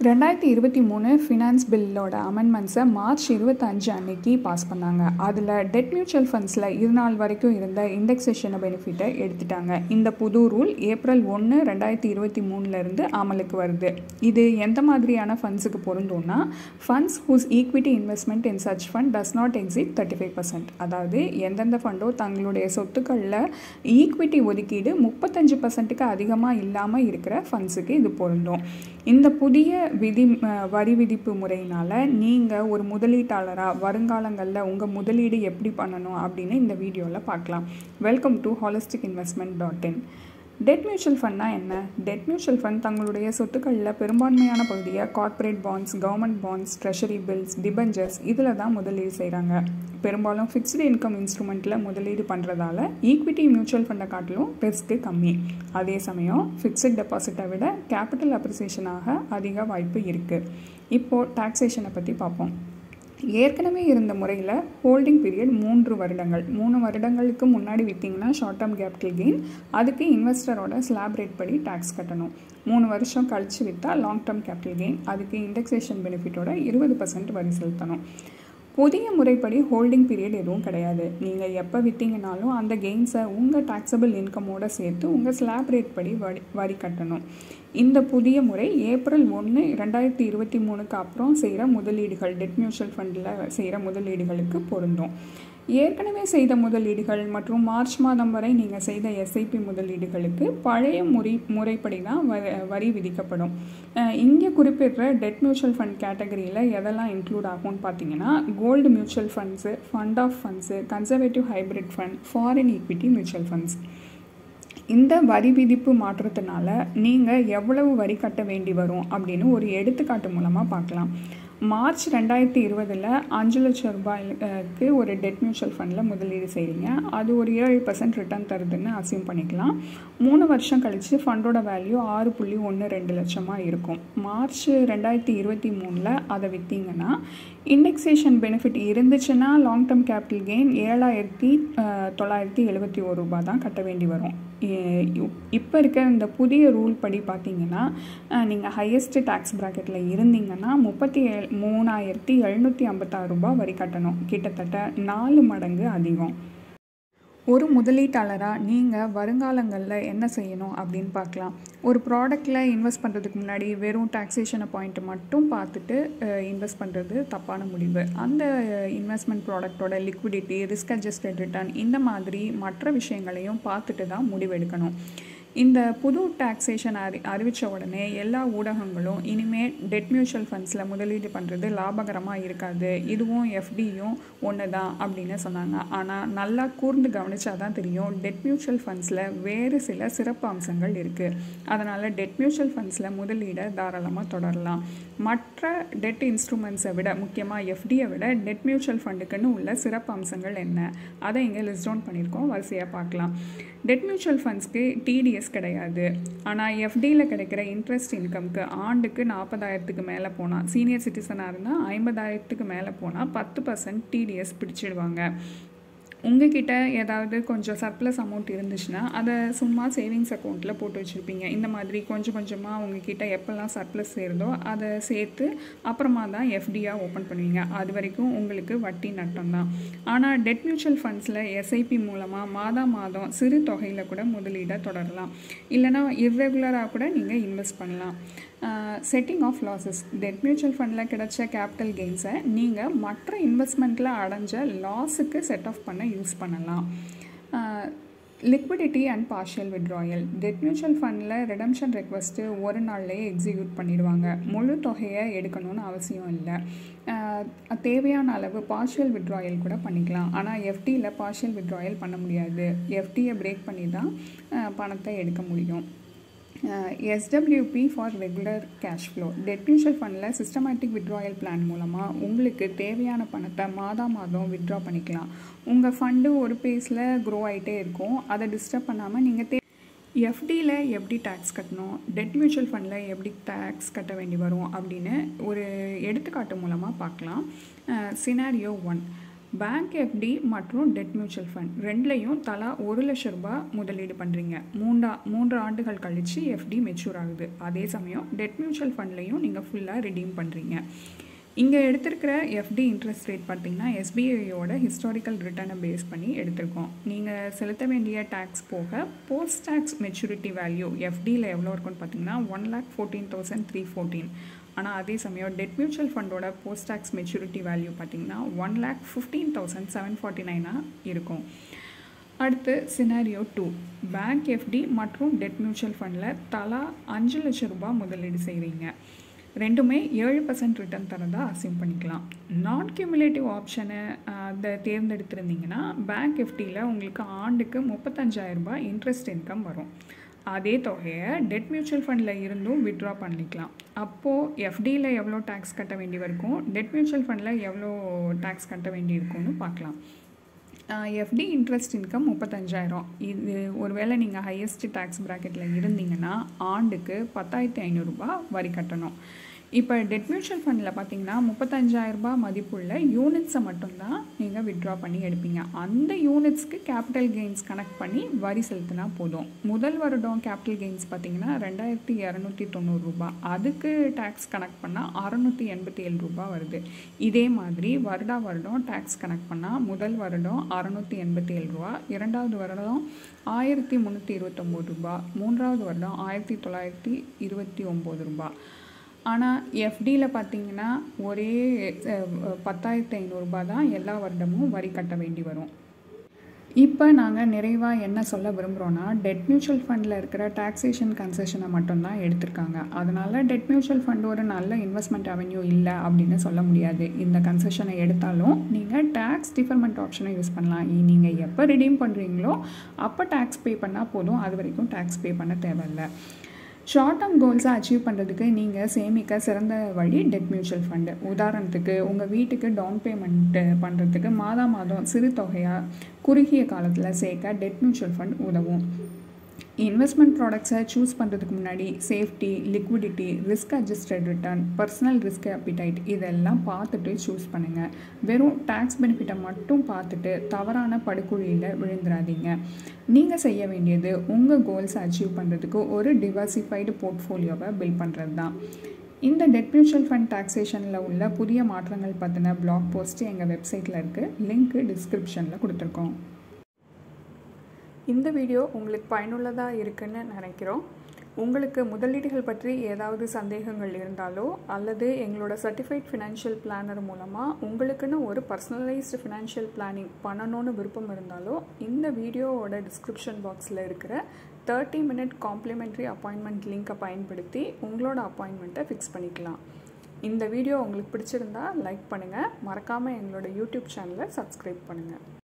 ரெண்டாயிரத்தி இருபத்தி மூணு ஃபினான்ஸ் பில்லோட அமெண்ட்மெண்ட்ஸை மார்ச் இருபத்தஞ்சு அன்னைக்கு பாஸ் பண்ணாங்க அதில் டெட் மியூச்சுவல் ஃபண்ட்ஸில் இது நாள் வரைக்கும் இருந்த இண்டெக்ஸேஷன் பெனிஃபிட்டை எடுத்துட்டாங்க இந்த புது ரூல் ஏப்ரல் ஒன்று ரெண்டாயிரத்தி இருபத்தி மூணுலேருந்து அமலுக்கு வருது இது எந்த மாதிரியான ஃபண்ட்ஸுக்கு பொருந்தும்னா funds whose equity investment in such fund does not exceed thirty five percent அதாவது எந்தெந்த ஃபண்டோ தங்களுடைய சொத்துக்களில் ஈக்விட்டி ஒதுக்கீடு முப்பத்தஞ்சு பர்சன்ட்டுக்கு அதிகமாக இல்லாமல் இருக்கிற ஃபண்ட்ஸுக்கு இது பொருந்தும் இந்த புதிய விதி அஹ், வரி விதிப்பு முறையினால் நீங்கள் ஒரு முதலீட்டாளராக வருங்காலங்களில் உங்கள் முதலீடு எப்படி பண்ணணும் அப்படின்னு இந்த வீடியோவில் பார்க்கலாம் welcome to holistic investment dot in debt mutual ஃபண்ட்னா என்ன டெட் மியூச்சுவல் ஃபண்ட் தங்களுடைய சொத்துக்களில் பெரும்பான்மையான பகுதியை corporate bonds government bonds treasury bills debentures இதில் தான் முதலீடு செய்கிறாங்க பெரும்பாலும் ஃபிக்ஸ்டு இன்கம் இன்ஸ்ட்ருமெண்ட்டில் முதலீடு பண்ணுறதால ஈக்விட்டி மியூச்சுவல் ஃபண்டை காட்டிலும் ரிஸ்க்கு கம்மி அதே சமயம் ஃபிக்ஸட் டெபாசிட்டை விட கேபிட்டல் அப்ரிசியேஷனாக அதிக வாய்ப்பு இருக்குது இப்போது டாக்ஸேஷனை பற்றி பார்ப்போம் ஏற்கனவே இருந்த முறையில் ஹோல்டிங் பீரியட் மூன்று வருடங்கள் மூணு வருடங்களுக்கு முன்னாடி விற்றீங்கன்னா ஷார்ட் டேர்ம் கேபிட்டல் கெயின் அதுக்கு இன்வெஸ்டரோட ஸ்லாப் ரேட் படி டேக்ஸ் கட்டணும் மூணு வருஷம் கழிச்சு விற்றா லாங் டேர்ம் கேபிட்டல் கெயின் அதுக்கு இண்டெக்ஸேஷன் பெனிஃபிட்டோட இருபது பர்சன்ட் வரி செலுத்தணும் புதிய முறைப்படி ஹோல்டிங் பீரியட் எதுவும் கிடையாது நீங்கள் எப்போ விற்றீங்கனாலும் அந்த கெயின்ஸை உங்கள் டாக்ஸபிள் இன்கமோட சேர்த்து உங்கள் ஸ்லாப் ரேட் படி வரி வரி கட்டணும் இந்த புதிய முறை ஏப்ரல் ஒன்று ரெண்டாயிரத்தி இருபத்தி மூணுக்கு அப்புறம் செய்கிற முதலீடுகள் டெட் மியூச்சுவல் ஃபண்டில் செய்கிற முதலீடுகளுக்கு பொருந்தும் ஏற்கனவே செய்த முதலீடுகள் மற்றும் மார்ச் மாதம் வரை நீங்கள் செய்த எஸ்ஐபி முதலீடுகளுக்கு பழைய முறை முறைப்படி தான் வ வரி விதிக்கப்படும் இங்கே குறிப்பிடுற டெட் மியூச்சுவல் ஃபண்ட் கேட்டகரியில் எதெல்லாம் இன்க்ளூட் ஆகும்னு பார்த்தீங்கன்னா gold mutual funds fund of funds conservative hybrid fund foreign equity mutual funds இந்த வரி விதிப்பு மாற்றத்தினால நீங்கள் எவ்வளவு வரி கட்ட வேண்டி வரும் அப்படின்னு ஒரு எடுத்துக்காட்டு மூலமாக பார்க்கலாம் மார்ச் ரெண்டாயிரத்தி இருபதில் அஞ்சு லட்சம் ரூபாய்க்கு ஒரு டெட் மியூச்சுவல் ஃபண்டில் முதலீடு செய்கிறீங்க அது ஒரு ஏழு பர்சன்ட் ரிட்டர்ன் தருதுன்னு அசியூம் பண்ணிக்கலாம் மூணு வருஷம் கழித்து ஃபண்டோட வேல்யூ ஆறு புள்ளி ஒன்று ரெண்டு லட்சமாக இருக்கும் மார்ச் ரெண்டாயிரத்தி இருபத்தி மூணில் அதை விற்றீங்கன்னா இண்டெக்ஸேஷன் பெனிஃபிட் இருந்துச்சுன்னா லாங் டேர்ம் கேபிட்டல் கெயின் ஏழாயிரத்தி தொள்ளாயிரத்தி எழுபத்தி ஒரு ரூபாய் தான் கட்ட வேண்டி வரும் இப்போ இருக்க இந்த புதிய ரூல் படி பார்த்தீங்கன்னா நீங்கள் ஹையஸ்ட் டேக்ஸ் ப்ராக்கெட்டில் இருந்தீங்கன்னா முப்பத்தி ஏழு மூணாயிரத்தி எழுநூற்றி ஐம்பத்தாறு ரூபாய் வரி கட்டணும் கிட்டத்தட்ட நாலு மடங்கு அதிகம் ஒரு முதலீட்டாளராக நீங்கள் வருங்காலங்களில் என்ன செய்யணும் அப்படின்னு பார்க்கலாம் ஒரு ப்ராடக்டில் இன்வெஸ்ட் பண்ணுறதுக்கு முன்னாடி வெறும் டாக்ஸேஷனை பாயிண்ட்டை மட்டும் பார்த்துட்டு இன்வெஸ்ட் பண்ணுறது தப்பான முடிவு அந்த இன்வெஸ்ட்மெண்ட் ப்ராடக்டோட லிக்விடிட்டி ரிஸ்க் அட்ஜஸ்டட் ரிட்டர்ன் இந்த மாதிரி மற்ற விஷயங்களையும் பார்த்துட்டு தான் முடிவெடுக்கணும் இந்த புது டாக்ஸேஷன் அறி அறிவித்த உடனே எல்லா ஊடகங்களும் இனிமேல் டெட் மியூச்சுவல் ஃபண்ட்ஸில் முதலீடு பண்ணுறது லாபகரமாக இருக்காது இதுவும் எஃப்டியும் ஒன்று தான் அப்படின்னு சொன்னாங்க ஆனால் நல்லா கூர்ந்து கவனிச்சா தான் தெரியும் டெட் மியூச்சுவல் ஃபண்ட்ஸில் வேறு சில சிறப்பு அம்சங்கள் இருக்குது அதனால் டெட் மியூச்சுவல் ஃபண்ட்ஸில் முதலீடை தாராளமாக தொடரலாம் மற்ற டெட் இன்ஸ்ட்ருமெண்ட்ஸை விட முக்கியமாக எஃப்டியை விட டெட் மியூச்சுவல் ஃபண்டுக்குன்னு உள்ள சிறப்பு அம்சங்கள் என்ன அதை இங்கே லிஸ்ட் டவுன் பண்ணியிருக்கோம் வரிசையாக பார்க்கலாம் டெட் மியூச்சுவல் ஃபண்ட்ஸ்க்கு டிடிஎஸ் கிடையாது ஆனால் எஃப்டியில் கிடைக்கிற இன்ட்ரெஸ்ட் இன்கம்க்கு ஆண்டுக்கு நாற்பதாயிரத்துக்கு மேலே போனால் சீனியர் சிட்டிசனாக இருந்தால் ஐம்பதாயிரத்துக்கு மேலே போனால் பத்து பர்சன்ட் டிடிஎஸ் பிடிச்சிடுவாங்க உங்ககிட்ட ஏதாவது கொஞ்சம் சர்ப்ளஸ் அமௌண்ட் இருந்துச்சுன்னா அதை சும்மா சேவிங்ஸ் அக்கௌண்ட்டில் போட்டு வச்சுருப்பீங்க இந்த மாதிரி கொஞ்சம் கொஞ்சமாக உங்ககிட்ட எப்போல்லாம் சர்ப்ளஸ் சேருதோ அதை சேர்த்து அப்புறமா தான் எஃப்டியாக ஓப்பன் பண்ணுவீங்க அது வரைக்கும் உங்களுக்கு வட்டி நட்டம் தான் ஆனால் டெட் மியூச்சுவல் ஃபண்ட்ஸில் எஸ்ஐபி மூலமாக மாதம் மாதம் சிறு தொகையில் கூட முதலீடை தொடரலாம் இல்லைனா இர்ரெகுலராக கூட நீங்கள் இன்வெஸ்ட் பண்ணலாம் setting off losses debt mutual ஃபண்டில் கிடைச்ச கேபிட்டல் கெயின்ஸை நீங்கள் மற்ற இன்வெஸ்ட்மெண்ட்டில் அடைஞ்ச லாஸுக்கு செட் ஆஃப் பண்ண யூஸ் பண்ணலாம் liquidity and partial withdrawal debt mutual ஃபண்டில் ரிடம்ஷன் ரெக்வஸ்ட்டு ஒரு நாள்லேயே எக்ஸிக்யூட் பண்ணிடுவாங்க முழு தொகையை எடுக்கணும்னு அவசியம் இல்லை தேவையான அளவு பார்ஷியல் விட்ராயல் கூட பண்ணிக்கலாம் ஆனால் எஃப்டியில் பார்ஷியல் விட்ராயல் பண்ண முடியாது எஃப்டியை பிரேக் பண்ணி தான் பணத்தை எடுக்க முடியும் SWP for regular cash flow debt mutual ஃபண்டில் சிஸ்டமேட்டிக் விட்ராயல் பிளான் மூலமாக உங்களுக்கு தேவையான பணத்தை மாதம் மாதம் விட்ரா பண்ணிக்கலாம் உங்கள் ஃபண்டு ஒரு பேஸில் க்ரோ ஆகிட்டே இருக்கும் அதை டிஸ்டர்ப் பண்ணாமல் நீங்கள் தே எஃப்டியில் எப்படி டேக்ஸ் கட்டணும் டெட் மியூச்சுவல் ஃபண்டில் எப்படி டேக்ஸ் கட்ட வேண்டி வரும் அப்படின்னு ஒரு எடுத்துக்காட்டு மூலமாக பார்க்கலாம் சினாரியோ ஒன் பேங்க் எஃப்டி மற்றும் டெட் மியூச்சுவல் ஃபண்ட் ரெண்டுலேயும் தலா ஒரு லட்ச ரூபாய் முதலீடு பண்ணுறீங்க மூன்றா மூன்று ஆண்டுகள் கழித்து எஃப்டி மெச்சூர் ஆகுது அதே சமயம் டெட் மியூச்சுவல் ஃபண்ட்லேயும் நீங்கள் ஃபுல்லாக ரிடீம் பண்ணுறீங்க இங்கே எடுத்திருக்கிற எஃப்டி இன்ட்ரெஸ்ட் ரேட் பார்த்தீங்கன்னா எஸ்பிஐயோட ஹிஸ்டாரிக்கல் ரிட்டர்னை பேஸ் பண்ணி எடுத்திருக்கோம் நீங்கள் செலுத்த வேண்டிய டேக்ஸ் போக போஸ்ட் டேக்ஸ் மெச்சூரிட்டி வேல்யூ எஃப்டியில் எவ்வளோ இருக்குன்னு பார்த்தீங்கன்னா one lakh fourteen thousand three fourteen ஆனால் அதே சமயம் டெட் மியூச்சுவல் ஃபண்டோட போஸ்ட் டேக்ஸ் மெச்சூரிட்டி வேல்யூ பார்த்தீங்கன்னா one lakh fifteen thousand seven forty நைனாக இருக்கும் அடுத்து சினாரியோ டூ பேங்க் எஃப்டி மற்றும் டெட் மியூச்சுவல் ஃபண்டில் தலா அஞ்சு லட்சம் ரூபாய் முதலீடு செய்கிறீங்க ரெண்டுமே ஏழு பர்சன்ட் ரிட்டர்ன் தரதா அசியூம் பண்ணிக்கலாம் நான் கியூமுலேட்டிவ் ஆப்ஷனை அதை தேர்ந்தெடுத்திருந்தீங்கன்னா பேங்க் எஃப்டியில் உங்களுக்கு ஆண்டுக்கு முப்பத்தஞ்சாயிரம் ரூபாய் இன்ட்ரெஸ்ட் இன்கம் வரும் அதே தொகையை டெட் மியூச்சுவல் ஃபண்டில் இருந்தும் விட்ரா பண்ணிக்கலாம் அப்போது எஃப்டியில் எவ்வளோ டேக்ஸ் கட்ட வேண்டி இருக்கும் டெட் மியூச்சுவல் ஃபண்டில் எவ்வளோ டேக்ஸ் கட்ட வேண்டி இருக்கும்னு பார்க்கலாம் எஃப்டி இன்ட்ரெஸ்ட் இன்கம் முப்பத்தஞ்சாயிரம் இது ஒருவேளை நீங்கள் ஹையஸ்ட் டேக்ஸ் ப்ராக்கெட்டில் இருந்தீங்கன்னா ஆண்டுக்கு பத்தாயிரத்தி ஐநூறுரூபா வரி கட்டணும் இப்போ டெட் மியூச்சுவல் ஃபண்டில் பார்த்தீங்கன்னா முப்பத்தஞ்சாயிரரூபா மதிப்புள்ள யூனிட்ஸை மட்டும்தான் நீங்கள் விட்ரா பண்ணி எடுப்பீங்க அந்த யூனிட்ஸ்க்கு கேபிட்டல் கெயின்ஸ் கனெக்ட் பண்ணி வரி செலுத்தினா போதும் முதல் வருடம் கேபிட்டல் கெயின்ஸ் பார்த்தீங்கன்னா ரெண்டாயிரத்தி இரநூத்தி தொண்ணூறுரூபா அதுக்கு டேக்ஸ் கனெக்ட் பண்ணால் அறநூற்றி எண்பத்தி ஏழு ரூபா வருது இதே மாதிரி வருடா வருடம் டேக்ஸ் கனெக்ட் பண்ணால் முதல் வருடம் அறநூற்றி எண்பத்தி ஏழு ரூபா இரண்டாவது வருடம் ஆயிரத்தி முந்நூற்றி இருபத்தொம்போது ரூபா மூன்றாவது வருடம் ஆயிரத்தி தொள்ளாயிரத்தி இருபத்தி ஒம்பது ரூபா ஆனால் எஃப்டியில் பார்த்தீங்கன்னா ஒரே பத்தாயிரத்தி ஐநூறுரூபா தான் எல்லா வருடமும் வரி கட்ட வேண்டி வரும் இப்போ நாங்கள் நிறைவாக என்ன சொல்ல விரும்புகிறோன்னா டெட் மியூச்சுவல் ஃபண்டில் இருக்கிற டாக்ஸேஷன் கன்செஷனை மட்டும்தான் எடுத்திருக்காங்க அதனால் டெட் மியூச்சுவல் ஃபண்ட் ஒரு நல்ல இன்வெஸ்ட்மெண்ட் அவென்யூ இல்லை அப்படின்னு சொல்ல முடியாது இந்த கன்செஷனை எடுத்தாலும் நீங்கள் டேக்ஸ் டிஃபர்மெண்ட் ஆப்ஷனை யூஸ் பண்ணலாம் நீங்கள் எப்போ ரிடீம் பண்ணுறீங்களோ அப்போ டேக்ஸ் பே பண்ணால் போதும் அது வரைக்கும் டேக்ஸ் பே பண்ண தேவையில்லை ஷார்ட் டேர்ம் கோல்ஸை அச்சீவ் பண்ணுறதுக்கு நீங்கள் சேமிக்க சிறந்த வழி டெட் மியூச்சுவல் ஃபண்டு உதாரணத்துக்கு உங்கள் வீட்டுக்கு டவுன் பேமெண்ட்டு பண்ணுறதுக்கு மாதம் மாதம் சிறு தொகையாக குறுகிய காலத்தில் சேர்க்க டெட் மியூச்சுவல் ஃபண்ட் உதவும் இன்வெஸ்ட்மெண்ட் ப்ராடக்ட்ஸை சூஸ் பண்ணுறதுக்கு முன்னாடி safety liquidity risk adjusted return personal risk appetite இதெல்லாம் பார்த்துட்டு சூஸ் பண்ணுங்கள் வெறும் டேக்ஸ் பெனிஃபிட்டை மட்டும் பார்த்துட்டு தவறான படுகொழியில் விழுந்துடாதீங்க நீங்கள் செய்ய வேண்டியது உங்கள் கோல்ஸை அச்சீவ் பண்ணுறதுக்கு ஒரு டிவர்சிஃபைடு போர்ட்ஃபோலியோவை பில்ட் பண்ணுறது தான் இந்த டெட் மியூச்சுவல் ஃபண்ட் டாக்ஸேஷனில் உள்ள புதிய மாற்றங்கள் பற்றின பிளாக் போஸ்ட்டு எங்கள் வெப்சைட்டில் இருக்குது லிங்க்கு டிஸ்கிரிப்ஷனில் கொடுத்துருக்கோம் இந்த வீடியோ உங்களுக்கு பயனுள்ளதாக இருக்குன்னு நினைக்கிறோம் உங்களுக்கு முதலீடுகள் பற்றி ஏதாவது சந்தேகங்கள் இருந்தாலோ அல்லது எங்களோட சர்டிஃபைட் ஃபினான்ஷியல் பிளானர் மூலமாக உங்களுக்குன்னு ஒரு பர்சனலைஸ்டு ஃபினான்ஷியல் பிளானிங் பண்ணணும்னு விருப்பம் இருந்தாலோ இந்த வீடியோவோட டிஸ்கிரிப்ஷன் பாக்ஸில் இருக்கிற தேர்ட்டி மினிட் காம்ப்ளிமெண்ட்ரி அப்பாயின்மெண்ட் லிங்க்கை பயன்படுத்தி உங்களோட அப்பாயின்மெண்ட்டை ஃபிக்ஸ் பண்ணிக்கலாம் இந்த வீடியோ உங்களுக்கு பிடிச்சிருந்தா லைக் பண்ணுங்கள் மறக்காமல் எங்களோட யூடியூப் சேனலை சப்ஸ்கிரைப் பண்ணுங்கள்